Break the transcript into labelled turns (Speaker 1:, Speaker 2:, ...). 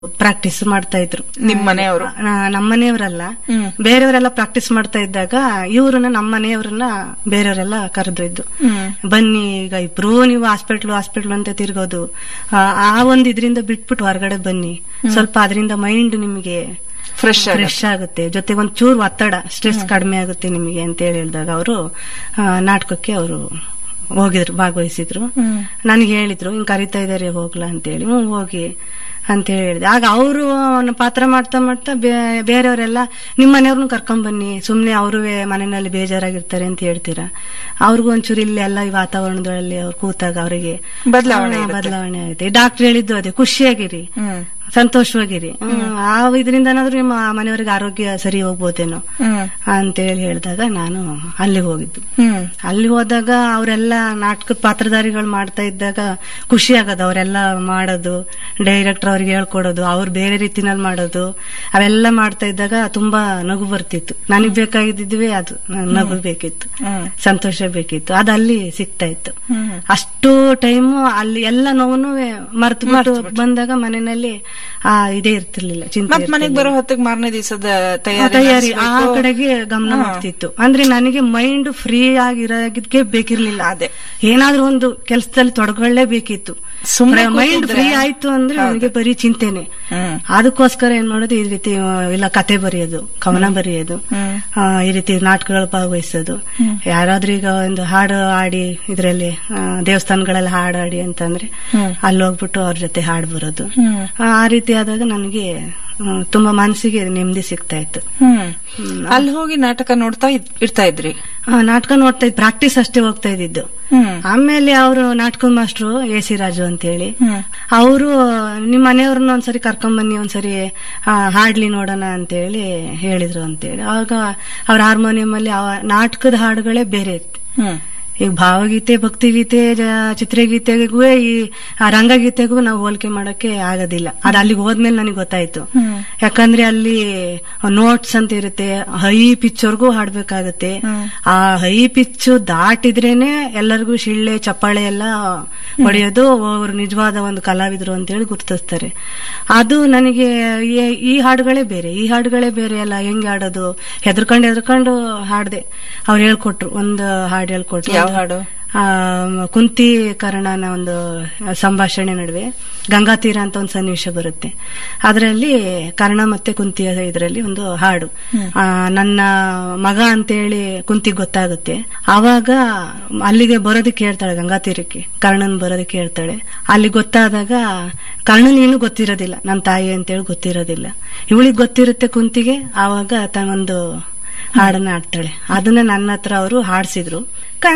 Speaker 1: Practice ಮಾಡ್ತಾ ಇದ್ರು
Speaker 2: ನಿಮ್ ಮನೆಯವರು
Speaker 1: ನಾ- ನಮ್ಮ ಮನೆಯವರಲ್ಲ
Speaker 2: ಹ್ಮ್.
Speaker 1: ಬೇರೆಯವರೆಲ್ಲ ಪ್ರಾಕ್ಟೀಸ್ ಮಾಡ್ತಾ ಇದ್ದಾಗ ಇವ್ರನ್ನ ನಮ್ಮ ಮನೆಯವ್ರನ್ನ ಬೇರೆಯವರೆಲ್ಲ ಕರೆದಿದ್ದು
Speaker 2: ಹ್ಮ್
Speaker 1: ಬನ್ನಿ ಈಗ ಇಬ್ರು ನೀವು ಹಾಸ್ಪಿಟ್ಲು ಹಾಸ್ಪಿಟ್ಲು ಅಂತ ತಿರ್ಗೋದು ಆ ಆ ಒಂದ್ ಇದ್ರಿಂದ ಬಿಟ್ಬಿಟ್ಟು ಹೊರಗಡೆ ಬನ್ನಿ ಸ್ವಲ್ಪ ಅದರಿಂದ ಮೈಂಡ್ ನಿಮಗೆ
Speaker 2: ಫ್ರೆಶ್ ಆಗಿ
Speaker 1: ಫ್ರೆಶ್ ಆಗುತ್ತೆ ಜೊತೆಗೆ ಒಂದ್ ಚೂರು ಒತ್ತಡ ಸ್ಟ್ರೆಸ್ ಕಡಿಮೆ ಆಗುತ್ತೆ ನಿಮಗೆ ಅಂತ ಹೇಳಿ ಹೇಳಿದಾಗ ಅವರು ನಾಟಕಕ್ಕೆ ಅವರು ಹೋಗಿದ್ರು ಭಾಗವಹಿಸಿದ್ರು
Speaker 2: ಹ್ಮ್
Speaker 1: ನನಗೆ ಹೇಳಿದ್ರು ಹಿಂಗ್ ಕರಿತಾ ಇದಾರೆ ಹೋಗ್ಲಾ ಅಂತೇಳಿ ಹ್ಞೂ ಹೋಗಿ ಅಂತ ಹೇಳಿ ಹೇಳಿದೆ ಆಗ ಅವರು ಪಾತ್ರ ಮಾಡ್ತಾ ಮಾಡ್ತಾ ಬೇ- ಬೇರೆಯವರೆಲ್ಲ ನಿಮ್ಮ ಮನೆಯವ್ರನ್ನ ಕರ್ಕೊಂಡ್ ಬನ್ನಿ ಸುಮ್ನೆ ಅವರು ಮನೆಯಲ್ಲಿ ಬೇಜಾರಾಗಿರ್ತಾರೆ ಅಂತ ಹೇಳ್ತೀರಾ ಅವ್ರಿಗೂ ಒಂಚೂರು ಇಲ್ಲಿ ಎಲ್ಲ ಈ ವಾತಾವರಣದಲ್ಲಿ ಅವ್ರು ಕೂತಾಗ ಅವರಿಗೆ
Speaker 2: ಬದಲಾವಣೆ ಇರುತ್ತೆ.
Speaker 1: ಬದಲಾವಣೆ ಆಗುತ್ತೆ ಡಾಕ್ಟರ್ ಹೇಳಿದ್ದು ಅದೇ ಖುಷಿಯಾಗಿರಿ
Speaker 2: ಹ್ಮ್
Speaker 1: ಸಂತೋಷವಾಗಿರಿ ಹ್ಮ್. ಆ ಇದರಿಂದನಾದ್ರೂ ನಿಮ್ಮ ಮನೆಯವರಿಗೆ ಆರೋಗ್ಯ ಸರಿ ಹೋಗ್ಬೋದೇನೋ
Speaker 2: ಹ್ಮ್
Speaker 1: ಅಂತ ಹೇಳಿ ಹೇಳಿದಾಗ ನಾನು ಅಲ್ಲಿಗೆ ಹೋಗಿದ್ದು
Speaker 2: ಹ್ಮ್
Speaker 1: ಅಲ್ಲಿ ಹೋದಾಗ ಅವರೆಲ್ಲ ನಾಟಕದ ಪಾತ್ರಧಾರಿಗಳು ಮಾಡ್ತಾ ಇದ್ದಾಗ ಖುಷಿ ಆಗೋದು ಅವರೆಲ್ಲ ಮಾಡೋದು ಡೈರೆಕ್ಟರ್ ಅವ್ರಿಗೆ ಹೇಳ್ಕೊಡೋದು ಅವ್ರು ಬೇರೆ ರೀತಿನಲ್ಲಿ ಮಾಡೋದು ಅವೆಲ್ಲ ಮಾಡ್ತಾ ಇದ್ದಾಗ ತುಂಬಾ ನಗು ಬರ್ತಿತ್ತು ನನಗ್ ಬೇಕಾಗಿದ್ದಿದ್ವಿ ಅದು ನನ್ ನಗು ಬೇಕಿತ್ತು
Speaker 2: ಹ್ಮ್
Speaker 1: ಸಂತೋಷ ಬೇಕಿತ್ತು ಅದು ಅಲ್ಲಿ ಸಿಗ್ತಾ ಇತ್ತು
Speaker 2: ಹ್ಮ್
Speaker 1: ಅಷ್ಟು ಟೈಮು ಅಲ್ಲಿ ಎಲ್ಲ ನೋವನ್ನು ಮರ್ತು ಬಿಟ್ಟು ಬಂದಾಗ ಮನೆಯಲ್ಲಿ ಆ ಇದೇ ಇರ್ತಿರ್ಲಿಲ್ಲ ಚಿಂತೆ
Speaker 2: ಮತ್ ಮನೆಗ್ ಬರೋ ಹೊತ್ತಿಗೆ ಮಾರನೇ ದಿವಸದ ತಯಾರಿ
Speaker 1: ತಯಾರಿ ಆ
Speaker 2: ನಡೆಸ್ಬೇಕು.
Speaker 1: ಕಡೆಗೆ ಗಮನ ಹೋಗ್ತಿತ್ತು ಅಂದ್ರೆ ನನಗೆ ಮೈಂಡ್ ಫ್ರೀ ಆಗಿರೋದಕ್ಕೆ ಬೇಕಿರ್ಲಿಲ್ಲ
Speaker 2: ಅದೇ.
Speaker 1: ಏನಾದ್ರೂ ಒಂದು ಕೆಲಸದಲ್ಲಿ ತೊಡಗೊಳ್ಳೇಬೇಕಿತ್ತು
Speaker 2: ಸುಮ್ನೆ
Speaker 1: ಮೈಂಡ್
Speaker 2: ಕೂತಿದ್ರೆ-
Speaker 1: ಫ್ರೀ ಆಯ್ತು ಅಂದ್ರೆ ನನಗೆ ಬರೀ ಚಿಂತೆನೆ
Speaker 2: ಹ್ಮ್
Speaker 1: ಅದಕ್ಕೋಸ್ಕರ ಏನ್ ಮಾಡೋದು ಈ ರೀತಿ ಆ, ಇಲ್ಲ ಕತೆ ಬರೆಯೋದು ಕವನ ಬರೆಯೋದು
Speaker 2: ಹ್ಮ್
Speaker 1: ಆ, ಈ ರೀತಿ ನಾಟಕಗಳು ಭಾಗವಹಿಸೋದು ಯಾರಾದ್ರೂ ಈಗ ಒಂದು ಹಾಡು ಆಡಿ ಇದರಲ್ಲಿ ದೇವಸ್ಥಾನಗಳಲ್ಲಿ ಹಾಡು ಆಡಿ ಅಂತಂದ್ರೆ
Speaker 2: ಹ್ಮ್.
Speaker 1: ಅಲ್ಲಿ ಹೋಗ್ಬಿಟ್ಟು ಅವ್ರ ಜೊತೆ ಹಾಡು ಬರೋದು
Speaker 2: ಹ್ಮ್
Speaker 1: ಆ ಆ ರೀತಿ ಆದಾಗ ನನಗೆ ಆ, ತುಂಬಾ ಮನಸ್ಸಿಗೆ ನೆಮ್ಮದಿ ಸಿಗ್ತಾ ಇತ್ತು
Speaker 2: ಹ್ಮ್ ಅಲ್ಲಿ ಹೋಗಿ ನಾಟಕ ನೋಡ್ತಾ ಇದ್- ಇರ್ತಾ ಇದ್ರಿ
Speaker 1: ಆ, ನಾಟಕ ನೋಡ್ತಾ ಇದ್ ಪ್ರಾಕ್ಟೀಸ್ ಅಷ್ಟೇ ಹೋಗ್ತಾ ಇದ್ದಿದ್ದು
Speaker 2: ಹ್ಮ್
Speaker 1: ಆಮೇಲೆ ಅವರು ನಾಟಕದ ಮಾಸ್ಟ್ರು ಎ ಸಿ ರಾಜು ಅಂತ ಹೇಳಿ
Speaker 2: ಹ್ಮ್
Speaker 1: ಅವರು ನಿಮ್ ಮನೆಯವ್ರನ್ನ ಒಂದ್ಸರಿ ಕರ್ಕೊಂಡ್ ಬನ್ನಿ ಒಂದ್ಸರಿ ಆ, ಹಾಡ್ಲಿ ನೋಡೋಣ ಅಂತ ಹೇಳಿ ಹೇಳಿದ್ರು ಅಂತೇಳಿ ಆವಾಗ ಅವ್ರ ಹಾರ್ಮೋನಿಯಂ ಅಲ್ಲಿ ಆ ನಾಟಕದ ಹಾಡುಗಳೇ ಬೇರೆ ಇತ್ತು
Speaker 2: ಹ್ಮ್
Speaker 1: ಈಗ ಭಾವಗೀತೆ ಭಕ್ತಿಗೀತೆ ಜ- ಚಿತ್ರಗೀತೆಗೂ ಈ ಆ ರಂಗಗೀತೆಗೂ ನಾವು ಹೋಲಿಕೆ ಮಾಡಕ್ಕೆ ಆಗೋದಿಲ್ಲ ಅದು ಅಲ್ಲಿಗೆ ಹೋದ್ಮೇಲೆ ನನಗೆ ಗೊತ್ತಾಯ್ತು
Speaker 2: ಹ್ಮ್
Speaker 1: ಯಾಕಂದ್ರೆ ಅಲ್ಲಿ ನೋಟ್ಸ್ ಅಂತ ಇರುತ್ತೆ ಹೈ ಪಿಚ್ ವರ್ಗೂ ಹಾಡ್ಬೇಕಾಗತ್ತೆ
Speaker 2: ಹ್ಮ್.
Speaker 1: ಆ ಹೈ ಪಿಚ್ ದಾಟಿದ್ರೇನೆ ಎಲ್ಲರಿಗೂ ಶಿಳ್ಳೆ ಚಪ್ಪಾಳೆ ಎಲ್ಲ ಹೊಡೆಯೋದು ಅವ್ರು ನಿಜವಾದ ಒಂದು ಕಲಾವಿದರು ಅಂತೇಳಿ ಗುರ್ತಿಸ್ತಾರೆ ಅದು ನನಗೆ ಈ- ಈ ಹಾಡುಗಳೇ ಬೇರೆ ಈ ಹಾಡುಗಳೇ ಬೇರೆ ಅಲ್ಲ ಹೆಂಗ್ ಹಾಡೋದು ಹೆದರ್ಕೊಂಡು ಹೆದರ್ಕೊಂಡು ಹಾಡ್ದೆ ಅವ್ರು ಹೇಳ್ಕೊಟ್ರು ಒಂದು ಹಾಡು ಹೇಳ್ಕೊಟ್ರು
Speaker 2: ಯಾವ ಹಾಡು
Speaker 1: ಆ, ಕುಂತಿ ಕರ್ಣನ ಒಂದು ಸಂಭಾಷಣೆ ನಡುವೆ ಗಂಗಾ ತೀರ ಅಂತ ಒಂದು ಸನ್ನಿವೇಶ ಬರುತ್ತೆ ಅದರಲ್ಲಿ ಕರ್ಣ ಮತ್ತೆ ಕುಂತಿಯ ಇದರಲ್ಲಿ ಒಂದು ಹಾಡು ಆ, ನನ್ನ ಮಗ ಅಂತೇಳಿ ಕುಂತಿಗೆ ಗೊತ್ತಾಗುತ್ತೆ ಆವಾಗ ಅಲ್ಲಿಗೆ ಬರೋದಕ್ಕೆ ಹೇಳ್ತಾಳೆ ಗಂಗಾ ತೀರಕ್ಕೆ ಕರ್ಣನ್ ಬರೋದಕ್ಕೆ ಹೇಳ್ತಾಳೆ ಅಲ್ಲಿ ಗೊತ್ತಾದಾಗ ಕರ್ಣನ್ ಏನು ಗೊತ್ತಿರೋದಿಲ್ಲ ನನ್ನ ತಾಯಿ ಅಂತೇಳಿ ಗೊತ್ತಿರೋದಿಲ್ಲ ಇವಳಿಗೆ ಗೊತ್ತಿರುತ್ತೆ ಕುಂತಿಗೆ ಆವಾಗ ತನ್ನೊಂದು ಹಾಡನ್ನ ಆಡ್ತಾಳೆ ಅದನ್ನ ನನ್ನ ಹತ್ರ ಅವರು ಹಾಡ್ಸಿದ್ರು